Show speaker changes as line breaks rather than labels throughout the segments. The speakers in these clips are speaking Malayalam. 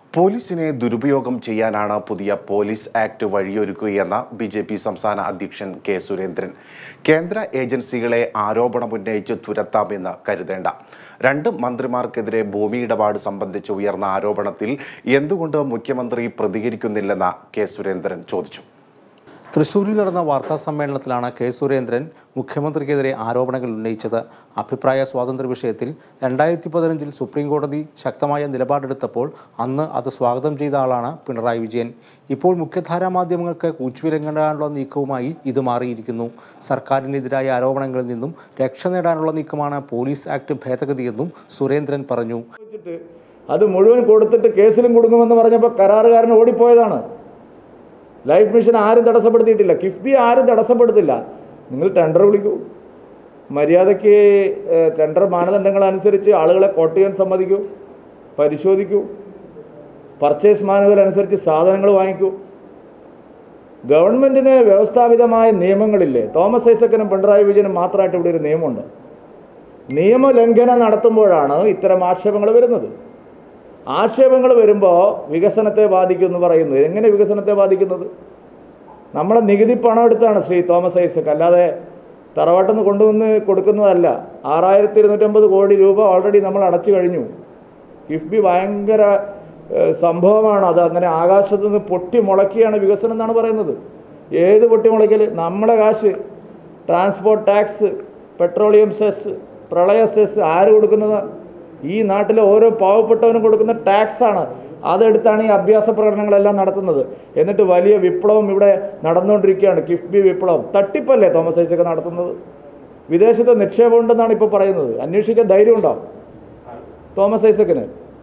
പോലീസിനെ ദുരുപയോഗം ചെയ്യാനാണ് പുതിയ പോലീസ് ആക്ട് വഴിയൊരുക്കുകയെന്ന് ബി ജെ പി സംസ്ഥാന അധ്യക്ഷൻ കെ സുരേന്ദ്രൻ കേന്ദ്ര ഏജൻസികളെ ആരോപണമുന്നയിച്ച് തുരത്താമെന്ന് കരുതേണ്ട രണ്ട് മന്ത്രിമാർക്കെതിരെ ഭൂമി ഇടപാട് സംബന്ധിച്ച് ഉയർന്ന ആരോപണത്തിൽ എന്തുകൊണ്ട് മുഖ്യമന്ത്രി പ്രതികരിക്കുന്നില്ലെന്ന് കെ സുരേന്ദ്രൻ ചോദിച്ചു
തൃശൂരിൽ നടന്ന വാർത്താ സമ്മേളനത്തിലാണ് കെ സുരേന്ദ്രൻ മുഖ്യമന്ത്രിക്കെതിരെ ആരോപണങ്ങൾ ഉന്നയിച്ചത് അഭിപ്രായ സ്വാതന്ത്ര്യ വിഷയത്തിൽ രണ്ടായിരത്തി പതിനഞ്ചിൽ സുപ്രീം കോടതി ശക്തമായ നിലപാടെടുത്തപ്പോൾ അന്ന് അത് സ്വാഗതം ചെയ്ത ആളാണ് പിണറായി വിജയൻ ഇപ്പോൾ മുഖ്യധാരാ മാധ്യമങ്ങൾക്ക് കൂച്ചുവിലങ്ങാനുള്ള നീക്കവുമായി ഇത് മാറിയിരിക്കുന്നു സർക്കാരിനെതിരായ ആരോപണങ്ങളിൽ നിന്നും രക്ഷ നേടാനുള്ള നീക്കമാണ് പോലീസ് ആക്ട് ഭേദഗതിയെന്നും സുരേന്ദ്രൻ പറഞ്ഞു
വെച്ചിട്ട് അത് മുഴുവൻ കൊടുത്തിട്ട് കേസിലും കൊടുക്കുമെന്ന് പറഞ്ഞപ്പോൾ കരാറുകാരൻ ഓടിപ്പോയതാണ് ലൈഫ് മിഷൻ ആരും തടസ്സപ്പെടുത്തിയിട്ടില്ല കിഫ്ബി ആരും തടസ്സപ്പെടുത്തില്ല നിങ്ങൾ ടെൻഡർ വിളിക്കൂ മര്യാദയ്ക്ക് ഏഹ്, ടെൻഡർ മാനദണ്ഡങ്ങൾ അനുസരിച്ച് ആളുകളെ കോട്ട് ചെയ്യാൻ സമ്മതിക്കൂ പരിശോധിക്കൂ പർച്ചേസ് മാനുവൽ അനുസരിച്ച് സാധനങ്ങൾ വാങ്ങിക്കൂ ഗവൺമെൻറ്റിന് വ്യവസ്ഥാപിതമായ നിയമങ്ങളില്ലേ തോമസ് ഐസക്കിനും പിണറായി വിജയനും മാത്രമായിട്ട് ഇവിടെ ഒരു നിയമമുണ്ട് നിയമലംഘനം നടത്തുമ്പോഴാണ് ഇത്തരം ആക്ഷേപങ്ങൾ വരുന്നത് ആക്ഷേപങ്ങൾ വരുമ്പോൾ വികസനത്തെ ബാധിക്കും എന്ന് പറയുന്നത് എങ്ങനെ വികസനത്തെ ബാധിക്കുന്നത് നമ്മളെ നികുതി പണം എടുത്താണ് ശ്രീ തോമസ് ഐസക് അല്ലാതെ തറവാട്ടിൽ നിന്ന് കൊണ്ടുവന്ന് കൊടുക്കുന്നതല്ല ആറായിരത്തി ഇരുന്നൂറ്റമ്പത് കോടി രൂപ ഓൾറെഡി നമ്മൾ അടച്ചു കഴിഞ്ഞു കിഫ്ബി ഭയങ്കര ഏഹ്, സംഭവമാണ് അത് അങ്ങനെ ആകാശത്ത് നിന്ന് പൊട്ടി മുളക്കിയാണ് വികസനം എന്നാണ് പറയുന്നത് ഏത് പൊട്ടി മുളയ്ക്കൽ നമ്മളെ കാശ് ട്രാൻസ്പോർട്ട് ടാക്സ് പെട്രോളിയം സെസ് പ്രളയ സെസ് ആര് കൊടുക്കുന്നത് ഈ നാട്ടിലെ ഓരോ പാവപ്പെട്ടവനും കൊടുക്കുന്ന ടാക്സ് ആണ് അതെടുത്താണ് ഈ അഭ്യാസ പ്രകടനങ്ങളെല്ലാം നടത്തുന്നത് എന്നിട്ട് വലിയ വിപ്ലവം ഇവിടെ നടന്നുകൊണ്ടിരിക്കുകയാണ് കിഫ്ബി വിപ്ലവം തട്ടിപ്പല്ലേ തോമസ് ഐസക്ക് നടത്തുന്നത് വിദേശത്തെ നിക്ഷേപം ഉണ്ടെന്നാണ് ഇപ്പോൾ പറയുന്നത് അന്വേഷിക്കാൻ ധൈര്യമുണ്ടോ തോമസ് ഐസക്കിന്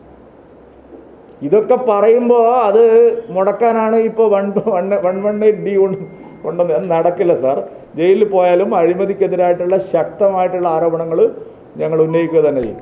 ഇതൊക്കെ പറയുമ്പോൾ അത് മുടക്കാനാണ് ഇപ്പോൾ one one one one eight D കൊണ്ട് കൊണ്ടുവന്ന് അത് നടക്കില്ല സാർ ജയിലിൽ പോയാലും അഴിമതിക്കെതിരായിട്ടുള്ള ശക്തമായിട്ടുള്ള ആരോപണങ്ങൾ ഞങ്ങൾ ഉന്നയിക്കുക തന്നെ ചെയ്യും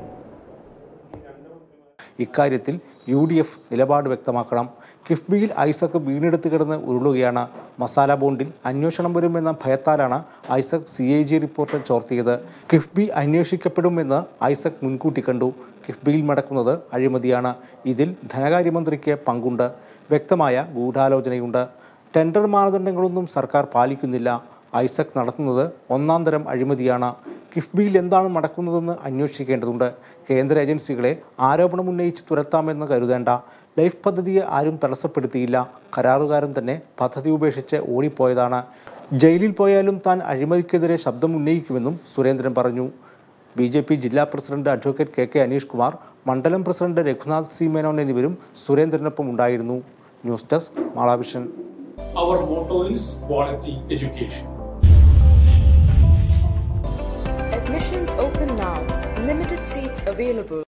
ഇക്കാര്യത്തിൽ യു ഡി എഫ് നിലപാട് വ്യക്തമാക്കണം കിഫ്ബിയിൽ ഐസക് വീണെടുത്ത് കിടന്ന് ഉരുളുകയാണ് മസാല ബോണ്ടിൽ അന്വേഷണം വരുമെന്ന ഭയത്താലാണ് Isaac C A G report ചോർത്തിയത് കിഫ്ബി അന്വേഷിക്കപ്പെടുമെന്ന് ഐസക് മുൻകൂട്ടി കണ്ടു കിഫ്ബിയിൽ നടക്കുന്നത് അഴിമതിയാണ് ഇതിൽ ധനകാര്യമന്ത്രിക്ക് പങ്കുണ്ട് വ്യക്തമായ ഗൂഢാലോചനയുണ്ട് ടെൻഡർ മാനദണ്ഡങ്ങളൊന്നും സർക്കാർ പാലിക്കുന്നില്ല ഐസക് നടത്തുന്നത് ഒന്നാം തരം അഴിമതിയാണ് കിഫ്ബിയിൽ എന്താണ് നടക്കുന്നതെന്ന് അന്വേഷിക്കേണ്ടതുണ്ട് കേന്ദ്ര ഏജൻസികളെ ആരോപണം ഉന്നയിച്ച് തുരത്താമെന്ന് കരുതേണ്ട ലൈഫ് പദ്ധതിയെ ആരും തടസ്സപ്പെടുത്തിയില്ല കരാറുകാരൻ തന്നെ പദ്ധതി ഉപേക്ഷിച്ച് ഓടിപ്പോയതാണ് ജയിലിൽ പോയാലും താൻ അഴിമതിക്കെതിരെ ശബ്ദം ഉന്നയിക്കുമെന്നും സുരേന്ദ്രൻ പറഞ്ഞു ബി ജെ പി ജില്ലാ president advocate K K Aneesh Kumar മണ്ഡലം പ്രസിഡന്റ് രഘുനാഥ് സി മേനോൻ എന്നിവരും സുരേന്ദ്രനൊപ്പം ഉണ്ടായിരുന്നു news desk Malavision
Our motto is quality education.
Admissions open now. Limited seats available.